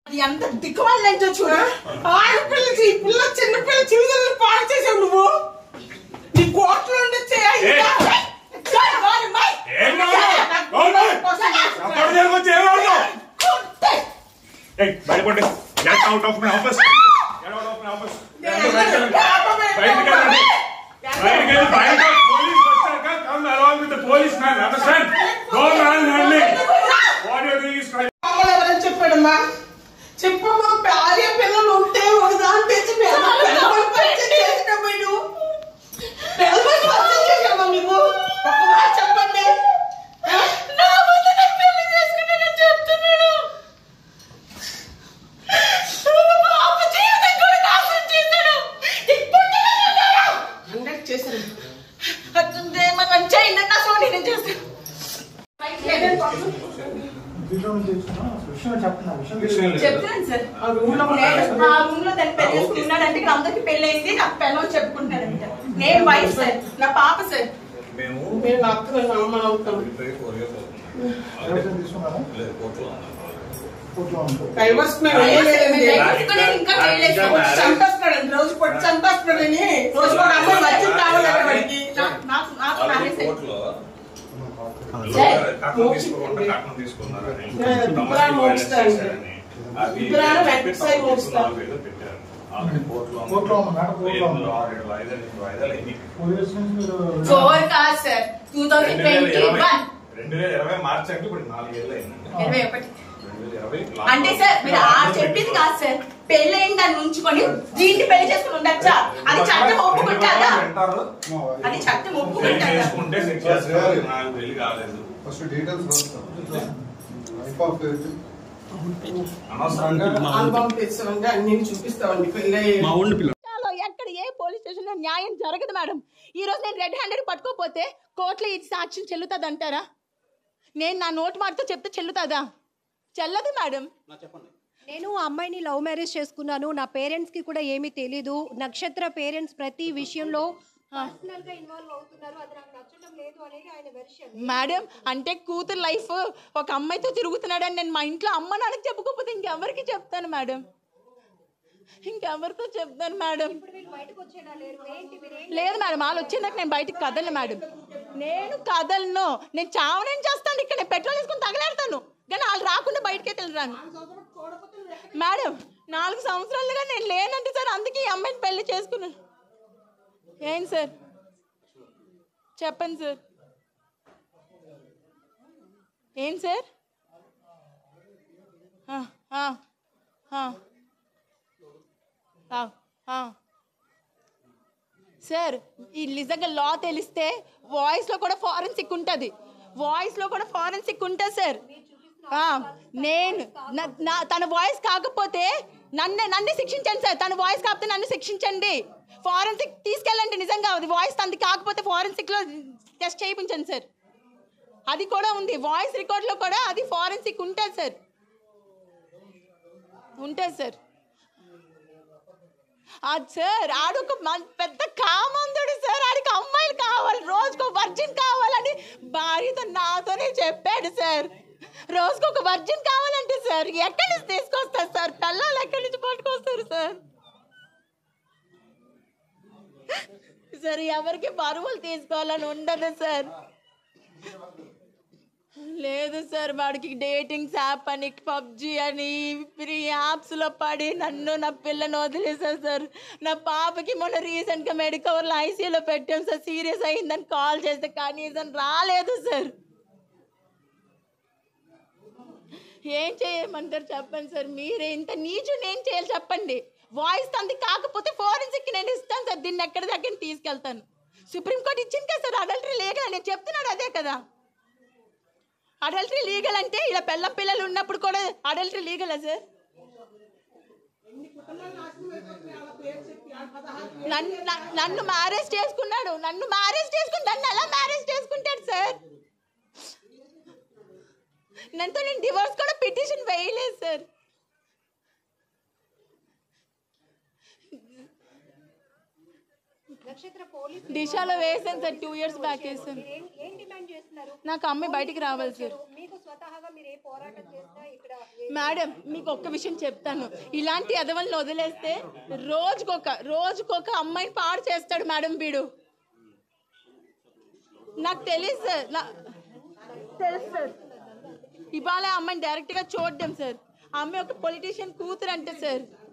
అది ఎంత దిక్కుమాలించో చూడ ఆడపిల్ల ఈ పిల్ల చిన్న పిల్ల జీవితాలను పాడు చేసావు నువ్వు నీ కోట్లు ఉండొచ్చే ఏం కావాలి? కావాలి? సపోర్ట్ చేయకపోతే ఏం కావాలి? ఏయ్, బయటపడి get out of my office get out of my office బయటికి వెళ్ళండి బయటికి వెళ్ళి బయట పోలీస్ వచ్చాక come along with the police man understand no man handling what you doing is ఎవరని చెప్పాడమ్మా చెప్పమ్మా భార్య పిల్లలు ఉంటే ఒక దాని తెచ్చి పిల్లలు పరిచయం చేసినమ్మా నువ్వు పిల్లలు పరిచయం చేసామా మీకు ఒక్క మాట చెప్పండి ఆ? నా ముందు నాకు పెళ్లి చేసుకున్నానని చెప్తున్నాడు పాప జీవితం కూడా నాశనం చేశాడు ఇప్పుడు హండ్రెడ్ చేశారు ఏమన్నా చేయండి నా సోని నేను చేస్తాను చెప్తున్నాను సార్ ఆ రూమ్ లో నేను ఆ రూమ్ లో దాన్ని పెళ్లి చేసుకున్నాడంటే ఇక్కడ అందరికి పెళ్లి అయింది నాకు పిల్లలు చెప్పుకుంటున్నాడంట నేను వైఫ్ సార్ నా పాప సార్ మేము మీరు నా అక్క నా అమ్మ అవుతాం డైవర్స్ మేము వేయలేదండి వేసుకునేది ఇంకా వేయలేదు సార్. వచ్చి చంపేస్తున్నాడండి రోజు పొట్టి చంపేస్తున్నాడని రోజు కూడా అమ్మాయి వచ్చి కావాలంటే వాడికి నాకు నాకు నాకు నానేసి కోర్టులో కట్నం తీసుకోకుండా కట్నం తీసుకున్నారని నేను domestic ఇబ్రాహిం violence మోస్తాను. చేశారని. అది ఇబ్రాహిం పెట్టి వెబ్సైట్ తప్పుడు మోస్తాను. నాలుగు వేలు పెట్టారు. ఆల్రెడీ కోర్టులో ఉంది. కోర్టులో ఉంది, మేడం, కోర్టులో ఉంది. ఎనిమిది, ఆరు, ఏడు వాయిదాలు, ఎనిమిది వాయిదాలు అయ్యాయి. పోలీస్ నుంచి మీరు ఫోర్ కాదు సార్ టూ థౌసండ్ రెండు వేల ట్వంటీ ఇరవై వన్ రెండు వేల ఇరవై మార్చి అంటే ఇప్పుడు నాలుగేళ్ళు అయిందండి ఇరవై ఒకటి రెండు వేల ఇరవై అంటే సార్ మీరు ఆ చెప్పింది కాదు సార్ పెళ్ళైన దాన్ని ఉంచుకొని దీన్ని పెళ్లి చేసుకుని ఉండొచ్చా అది చట్టం ఒప్పుకుంటారా వింటారు అది చట్టం పెళ్లి ఒప్పుకుంటారా చేసుకుంటే శిక్ష వేస్తారు. నాకు పెళ్లి కాలేదు ఫస్ట్ డీటెయిల్స్ రాస్తాం వైఫ్ ఆఫ్ అనవసరంగా ఆల్బమ్ తెచ్చామంటే అన్ని చూపిస్తామండి పెళ్ళి లో ఎక్కడ ఏ పోలీస్ స్టేషన్ లో న్యాయం జరగదు మేడం ఈ రోజు నేను రెడ్ హ్యాండెడ్ పట్టుకోపోతే కోర్టులో ఇది సాక్ష్యం చెల్లుతుంది అంటారా నేను నా నోటు మాటతో చెప్తే చెల్లుతుందా చెల్లదు మేడం నేను ఆ అమ్మాయిని లవ్ మ్యారేజ్ చేసుకున్నాను నా పేరెంట్స్కి కూడా ఏమీ తెలీదు నక్షత్ర పేరెంట్స్ ప్రతి విషయంలో పర్సనల్గా ఇన్వాల్వ్ అవుతున్నారు అది నాకు నచ్చడం లేదు అనేది ఆయన వెర్షన్ మేడం అంటే కూతురు లైఫ్ ఒక అమ్మాయితో తిరుగుతున్నాడని నేను మా ఇంట్లో అమ్మ నాన్నకి చెప్పుకోకపోతే ఇంకెవరికి చెప్తాను మేడం ఇంకెవరితో చెప్తాను మేడం వీళ్ళు బయటకు వచ్చేలా లేరు ఏంటి మీరు లేదు మేడం వాళ్ళు వచ్చిందాక నేను బయటికి కదలను మేడం నేను కదలను నేను చావనేం చేస్తాను ఇక్కడ నేను పెట్రోల్ వేసుకొని తగలేడతాను కానీ వాళ్ళు రాకుండా బయటకే వెళ్ళరాను మేడం నాలుగు సంవత్సరాలుగా నేను లేనంటే సార్ అందుకే ఈ అమ్మాయిని పెళ్లి చేసుకున్నాను ఏం సార్ చెప్పండి సార్ ఏం సార్ ఆ, ఆ, ఆ. ఆ, ఆ. సార్ ఈ నిజంగా లా తెలిస్తే వాయిస్లో కూడా ఫారెన్సిక్ ఉంటుంది వాయిస్లో కూడా ఫారెన్సిక్ ఉంటుంది సార్ ఆ, నేను నా- నా తన వాయిస్ కాకపోతే నన్ను నన్ను శిక్షించండి సార్ తన వాయిస్ కాకపోతే నన్ను శిక్షించండి ఫారెన్సిక్ తీసుకెళ్ళండి నిజంగా అది వాయిస్ తనది కాకపోతే ఫారెన్సిక్లో టెస్ట్ చేయించండి సార్ అది కూడా ఉంది వాయిస్ రికార్డ్లో కూడా అది ఫారెన్సిక్ ఉంటుంది సార్ ఉంటుంది సార్ అది సార్ ఆడొక మన్- పెద్ద కామందుడు సార్ ఆడికి అమ్మాయిలు కావాలి రోజుకు వర్జిన్ కావాలని భార్యతో నాతోనే చెప్పాడు సార్ రోజుకు ఒక వర్జిన్ కావాలంటే సార్ ఎక్కడి నుంచి తీసుకొస్తారు సార్ పిల్లలు ఎక్కడి నుంచి పట్టుకొస్తారు సార్ సార్ ఎవరికి బరువులు తీసుకోవాలని ఉండదు సార్ లేదు సార్ వాడికి డేటింగ్స్ యాప్ అని పబ్జి అని ఫ్రీ యాప్స్లో పడి నన్ను నా పిల్లని వదిలేసారు సార్ నా పాపకి మొన్న రీసెంట్గా మెడికవర్లో ఐసీయూలో పెట్టాం సార్ సీరియస్ అయిందని కాల్ చేస్తే కనీసం రాలేదు సార్ ఏం చేయమంటారు చెప్పండి సార్ మీరే ఇంత నీచుని ఏం చేయాలి చెప్పండి వాయిస్ తంది కాకపోతే ఫోరెన్సిక్ నేను ఇస్తాను సార్ దీన్ని ఎక్కడి దగ్గర తీసుకెళ్తాను సుప్రీంకోర్టు ఇచ్చింది కదా సార్ అడల్టరీ లీగల్ నేను చెప్తున్నాడు అదే కదా అడల్టరీ లీగల్ అంటే ఇలా పిల్లం పిల్లలు ఉన్నప్పుడు కూడా అడల్టరీ లీగలా సార్ నన్ను నన్ను- నన్ను మ్యారేజ్ చేసుకున్నాడు నన్ను మ్యారేజ్ చేసుకుని నన్ను ఎలా మ్యారేజ్ చేసుకుంటాడు సార్ నన్ను నేను డివోర్స్ కూడా పిటిషన్ వేయలేదు సార్ నక్షత్ర పోలీస్ దిశలో వేసాను సార్ టూ ఇయర్స్ బ్యాక్ వేసాను ఏం ఏం డిమాండ్ చేస్తున్నారు నాకు అమ్మాయి బయటికి రావాలి సార్ మీకు స్వతహాగా మీరు ఏ పోరాటం చేసినా ఇక్కడ ఏ- మేడం మీకు ఒక్క విషయం చెప్తాను ఇలాంటి ఎదవల్ని వదిలేస్తే రోజుకొక రోజుకొక అమ్మాయిని పాడు చేస్తాడు మేడం వీడు నాకు తెలియదు సార్ నా- తెలుసు సార్ ఇవాళ ఆ అమ్మాయిని డైరెక్ట్గా చూడడం సార్ ఆ అమ్మాయి ఒక పొలిటీషియన్ కూతురు అంటే సార్